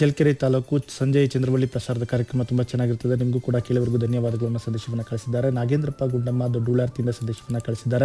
ಚಳ್ಳಕೆರೆ ತಾಲೂಕು ಸಂಜಯ್ ಚಂದ್ರವಳ್ಳಿ ಪ್ರಸಾರದ ಕಾರ್ಯಕ್ರಮ ತುಂಬ ಚೆನ್ನಾಗಿರ್ತದೆ ನಿಮಗೂ ಕೂಡ ಕೇಳುವರೆಗೂ ಧನ್ಯವಾದಗಳನ್ನು ಸಂದೇಶವನ್ನು ಕಳಿಸಿದ್ದಾರೆ ನಾಗೇಂದ್ರಪ್ಪ ಗುಂಡಮ್ಮ ದೊಡ್ಡುಳಾರ್ತಿಯಿಂದ ಸಂದೇಶವನ್ನು ಕಳಿಸಿದ್ದಾರೆ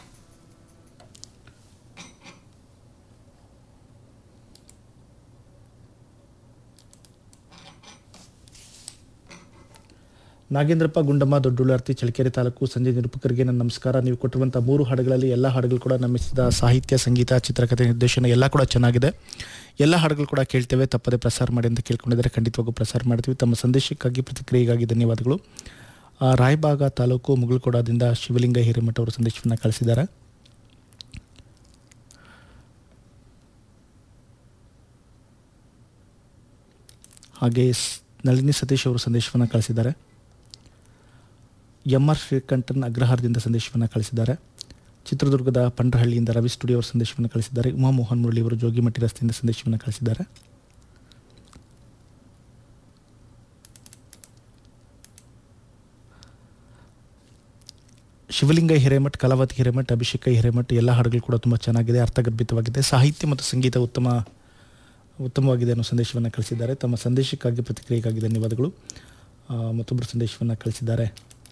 ನಾಗೇಂದ್ರಪ್ಪ ಗುಂಡಮ್ಮ ದೊಡ್ಡುಳಾರ್ತಿ ಚಳ್ಳಕೆರೆ ತಾಲೂಕು ಸಂಜೆ ನಿರೂಪಕರಿಗೆ ನನ್ನ ನಮಸ್ಕಾರ ನೀವು ಕೊಟ್ಟಿರುವಂಥ ಮೂರು ಹಾಡುಗಳಲ್ಲಿ ಎಲ್ಲ ಹಾಡುಗಳು ಕೂಡ ನಮಿಸಿದ ಸಾಹಿತ್ಯ ಸಂಗೀತ ಚಿತ್ರಕಥೆ ನಿರ್ದೇಶನ ಎಲ್ಲ ಕೂಡ ಚೆನ್ನಾಗಿದೆ ಎಲ್ಲ ಹಾಡುಗಳು ಕೂಡ ಕೇಳ್ತೇವೆ ತಪ್ಪದೆ ಪ್ರಸಾರ ಮಾಡಿ ಅಂತ ಕೇಳ್ಕೊಂಡಿದ್ದಾರೆ ಖಂಡಿತವಾಗೂ ಪ್ರಸಾರ ಮಾಡ್ತೀವಿ ತಮ್ಮ ಸಂದೇಶಕ್ಕಾಗಿ ಪ್ರತಿಕ್ರಿಯೆಗಾಗಿ ಧನ್ಯವಾದಗಳು ಆ, ರಾಯಬಾಗ ತಾಲೂಕು ಮುಗುಳ್ಕೊಡದಿಂದ ಶಿವಲಿಂಗ ಹಿರೇಮಠ ಅವರು ಸಂದೇಶವನ್ನು ಕಳಿಸಿದ್ದಾರೆ ಹಾಗೆ ಸ್- ನಳಿನಿ ಸತೀಶ್ ಅವರು ಸಂದೇಶವನ್ನು ಕಳಿಸಿದ್ದಾರೆ ಎಂ ಆರ್ ಶ್ರೀಕಂಠನ್ ಅಗ್ರಹಾರದಿಂದ ಸಂದೇಶವನ್ನು ಕಳಿಸಿದ್ದಾರೆ ಚಿತ್ರದುರ್ಗದ ಪಂಡ್ರಹಳ್ಳಿಯಿಂದ ರವಿ ಸ್ಟುಡಿಯೋ ಅವರು ಸಂದೇಶವನ್ನು ಕಳಿಸಿದ್ದಾರೆ ಉಮಾ ಮೋಹನ್ ಮುರಳಿ ಅವರು ಜೋಗಿಮಟ್ಟಿ ರಸ್ತೆಯಿಂದ ಸಂದೇಶವನ್ನು ಕಳಿಸಿದ್ದಾರೆ ಶಿವಲಿಂಗ ಹಿರೇಮಠ್ ಕಲಾವತಿ ಹಿರೇಮಠ್ ಅಭಿಷೇಕ ಹಿರೇಮಠ್ ಎಲ್ಲ ಹಾಡುಗಳು ಕೂಡ ತುಂಬ ಚೆನ್ನಾಗಿದೆ ಅರ್ಥಗರ್ಭಿತವಾಗಿದೆ ಸಾಹಿತ್ಯ ಮತ್ತು ಸಂಗೀತ ಉತ್ತಮ ಉತ್ತಮವಾಗಿದೆ ಅನ್ನೋ ಸಂದೇಶವನ್ನು ಕಳಿಸಿದ್ದಾರೆ ತಮ್ಮ ಸಂದೇಶಕ್ಕಾಗಿ ಪ್ರತಿಕ್ರಿಯೆಗಾಗಿ ಧನ್ಯವಾದಗಳು ಆ, ಮತ್ತೊಬ್ಬರು ಸಂದೇಶವನ್ನು ಕಳಿಸಿದ್ದಾರೆ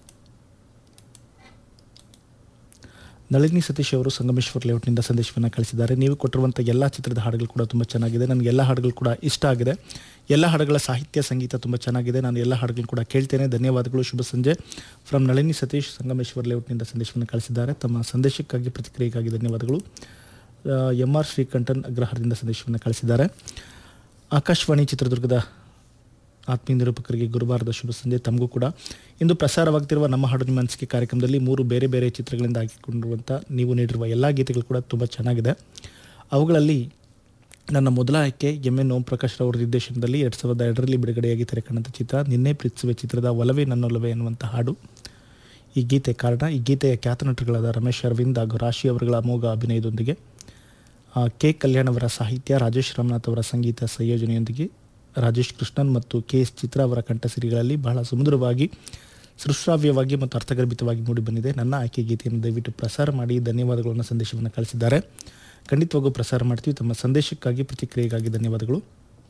ನಳಿನಿ ಸತೀಶ್ ಅವರು ಸಂಗಮೇಶ್ವರ್ ಲೇಔಟ್ನಿಂದ ಸಂದೇಶವನ್ನು ಕಳಿಸಿದ್ದಾರೆ ನೀವು ಕೊಟ್ಟಿರುವಂಥ ಎಲ್ಲ ಚಿತ್ರದ ಹಾಡುಗಳು ಕೂಡ ತುಂಬ ಚೆನ್ನಾಗಿದೆ ನನಗೆ ಎಲ್ಲ ಹಾಡುಗಳು ಕೂಡ ಇಷ್ಟ ಆಗಿದೆ ಎಲ್ಲ ಹಾಡುಗಳ ಸಾಹಿತ್ಯ ಸಂಗೀತ ತುಂಬ ಚೆನ್ನಾಗಿದೆ ನಾನು ಎಲ್ಲ ಹಾಡುಗಳು ಕೂಡ ಕೇಳ್ತೇನೆ ಧನ್ಯವಾದಗಳು ಶುಭ ಸಂಜೆ ಫ್ರಮ್ ನಳಿನಿ ಸತೀಶ್ ಸಂಗಮೇಶ್ವರ್ ಲೇಔಟ್ನಿಂದ ಸಂದೇಶವನ್ನು ಕಳಿಸಿದ್ದಾರೆ ತಮ್ಮ ಸಂದೇಶಕ್ಕಾಗಿ ಪ್ರತಿಕ್ರಿಯೆಗಾಗಿ ಧನ್ಯವಾದಗಳು ಎಂ ಆರ್ ಶ್ರೀಕಂಠನ್ ಅಗ್ರಹಾರದಿಂದ ಸಂದೇಶವನ್ನು ಕಳಿಸಿದ್ದಾರೆ ಆಕಾಶವಾಣಿ ಚಿತ್ರದುರ್ಗದ ಆತ್ಮೀಯ ನಿರೂಪಕರಿಗೆ ಗುರುವಾರದ ಶುಭ ಸಂಜೆ ತಮಗೂ ಕೂಡ ಇಂದು ಪ್ರಸಾರವಾಗ್ತಿರುವ ನಮ್ಮ ಹಾಡು ನಿಮ್ಮ ಅನಿಸಿಕೆ ಕಾರ್ಯಕ್ರಮದಲ್ಲಿ ಮೂರು ಬೇರೆ ಬೇರೆ ಚಿತ್ರಗಳಿಂದ ಹಾಕಿಕೊಂಡಿರುವಂಥ ನೀವು ನೀಡಿರುವ ಎಲ್ಲ ಗೀತೆಗಳು ಕೂಡ ತುಂಬ ಚೆನ್ನಾಗಿದೆ ಅವುಗಳಲ್ಲಿ ನನ್ನ ಮೊದಲ ಆಯ್ಕೆ ಎಂ ಎನ್ ಓಂ ಪ್ರಕಾಶ್ ಅವರ ನಿರ್ದೇಶನದಲ್ಲಿ ಎರಡು ಸಾವಿರದ ಎರಡರಲ್ಲಿ ಬಿಡುಗಡೆಯಾಗಿ ತೆರೆಕಂಡಂಥ ಚಿತ್ರ ನಿನ್ನೆ ಪ್ರೀತಿಸುವೆ ಚಿತ್ರದ ಒಲವೇ ನನ್ನೊಲವೇ ಎನ್ನುವಂಥ ಹಾಡು ಈ ಗೀತೆ ಕಾರಣ ಈ ಗೀತೆಯ ಖ್ಯಾತ ನಟರುಗಳಾದ ರಮೇಶ್ ಅರವಿಂದ್ ಹಾಗೂ ರಾಶಿ ಅವರುಗಳ ಅಮೋಘ ಅಭಿನಯದೊಂದಿಗೆ ಆ, ಕೆ ಕಲ್ಯಾಣ್ ಅವರ ಸಾಹಿತ್ಯ ರಾಜೇಶ್ ರಾಮನಾಥ್ ಅವರ ಸಂಗೀತ ಸಂಯೋಜನೆಯೊಂದಿಗೆ ರಾಜೇಶ್ ಕೃಷ್ಣನ್ ಮತ್ತು ಕೆ ಎಸ್ ಚಿತ್ರ ಅವರ ಕಂಠಸಿರಿಗಳಲ್ಲಿ ಬಹಳ ಸುಮಧುರವಾಗಿ ಸೃಶ್ರಾವ್ಯವಾಗಿ ಮತ್ತು ಅರ್ಥಗರ್ಭಿತವಾಗಿ ಮೂಡಿಬಂದಿದೆ ನನ್ನ ಆಯ್ಕೆ ಗೀತೆಯನ್ನು ದಯವಿಟ್ಟು ಪ್ರಸಾರ ಮಾಡಿ ಧನ್ಯವಾದಗಳನ್ನು ಸಂದೇಶವನ್ನು ಕಳಿಸಿದ್ದಾರೆ ಖಂಡಿತವಾಗೂ ಪ್ರಸಾರ ಮಾಡ್ತೀವಿ ತಮ್ಮ ಸಂದೇಶಕ್ಕಾಗಿ ಪ್ರತಿಕ್ರಿಯೆಗಾಗಿ ಧನ್ಯವಾದಗಳು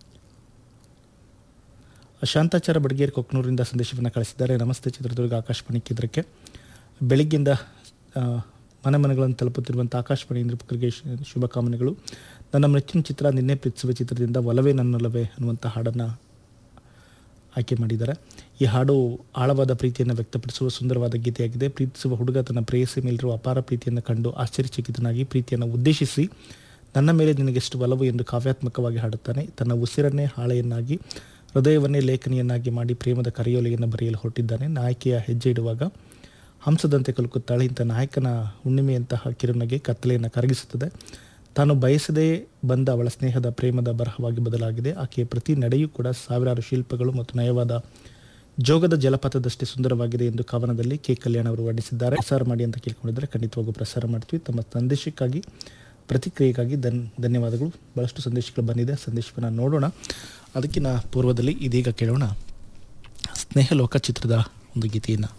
ಶಾಂತಾಚಾರ ಬಡಗೇರಿ ಕೊಕ್ನೂರಿಂದ ಸಂದೇಶವನ್ನು ಕಳಿಸಿದ್ದಾರೆ ನಮಸ್ತೆ ಚಿತ್ರದುರ್ಗ ಆಕಾಶವಾಣಿ ಕೇಂದ್ರಕ್ಕೆ ಬೆಳಗ್ಗಿಂದ ಆ, ಮನೆ ಮನೆಗಳನ್ನು ತಲುಪುತ್ತಿರುವಂಥ ಆಕಾಶವಾಣಿ ನಿರೂಪಕರಿಗೆ ಶು- ಶುಭಕಾಮನೆಗಳು ನನ್ನ ಮೆಚ್ಚಿನ ಚಿತ್ರ ನಿನ್ನೆ ಪ್ರೀತಿಸುವ ಚಿತ್ರದಿಂದ ಒಲವೇ ನನ್ನೊಲವೇ ಅನ್ನುವಂಥ ಹಾಡನ್ನು ಆಯ್ಕೆ ಮಾಡಿದ್ದಾರೆ ಈ ಹಾಡು ಆಳವಾದ ಪ್ರೀತಿಯನ್ನು ವ್ಯಕ್ತಪಡಿಸುವ ಸುಂದರವಾದ ಗೀತೆಯಾಗಿದೆ ಪ್ರೀತಿಸುವ ಹುಡುಗ ತನ್ನ ಪ್ರೇಯಸಿ ಮೇಲಿರುವ ಅಪಾರ ಪ್ರೀತಿಯನ್ನು ಕಂಡು ಆಶ್ಚರ್ಯಚಕಿತನಾಗಿ ಪ್ರೀತಿಯನ್ನು ಉದ್ದೇಶಿಸಿ ನನ್ನ ಮೇಲೆ ನಿನಗೆಷ್ಟು ಒಲವು ಎಂದು ಕಾವ್ಯಾತ್ಮಕವಾಗಿ ಹಾಡುತ್ತಾನೆ ತನ್ನ ಉಸಿರನ್ನೇ ಹಾಳೆಯನ್ನಾಗಿ ಹೃದಯವನ್ನೇ ಲೇಖನಿಯನ್ನಾಗಿ ಮಾಡಿ ಪ್ರೇಮದ ಕರೆಯೋಲೆಯನ್ನು ಬರೆಯಲು ಹೊರಟಿದ್ದಾನೆ ನಾಯಕಿಯ ಹೆಜ್ಜೆ ಇಡುವಾಗ ಹಂಸದಂತೆ ಕಲುಕುತ್ತಾಳೆ ಇಂಥ ನಾಯಕನ ಹುಣ್ಣಿಮೆಯಂತಹ ಕಿರುನಗೆ ಕತ್ತಲೆಯನ್ನು ಕರಗಿಸುತ್ತದೆ ತಾನು ಬಯಸದೇ ಬಂದ ಅವಳ ಸ್ನೇಹದ ಪ್ರೇಮದ ಬರಹವಾಗಿ ಬದಲಾಗಿದೆ ಆಕೆಯ ಪ್ರತಿ ನಡೆಯೂ ಕೂಡ ಸಾವಿರಾರು ಶಿಲ್ಪಗಳು ಮತ್ತು ನಯವಾದ ಜೋಗದ ಜಲಪಾತದಷ್ಟೇ ಸುಂದರವಾಗಿದೆ ಎಂದು ಕವನದಲ್ಲಿ ಕೆ ಕಲ್ಯಾಣ್ ಅವರು ವರ್ಣಿಸಿದ್ದಾರೆ ಪ್ರಸಾರ ಮಾಡಿ ಅಂತ ಕೇಳ್ಕೊಂಡಿದ್ದಾರೆ ಖಂಡಿತವಾಗೂ ಪ್ರಸಾರ ಮಾಡ್ತೀವಿ ತಮ್ಮ ಸಂದೇಶಕ್ಕಾಗಿ ಪ್ರತಿಕ್ರಿಯೆಗಾಗಿ ಧನ್ ಧನ್ಯವಾದಗಳು ಭಾಳಷ್ಟು ಸಂದೇಶಗಳು ಬಂದಿದೆ ಸಂದೇಶವನ್ನು ನೋಡೋಣ ಅದಕ್ಕಿಂತ ಪೂರ್ವದಲ್ಲಿ ಇದೀಗ ಕೇಳೋಣ ಸ್ನೇಹಲೋಕ ಚಿತ್ರದ ಒಂದು ಗೀತೆಯನ್ನು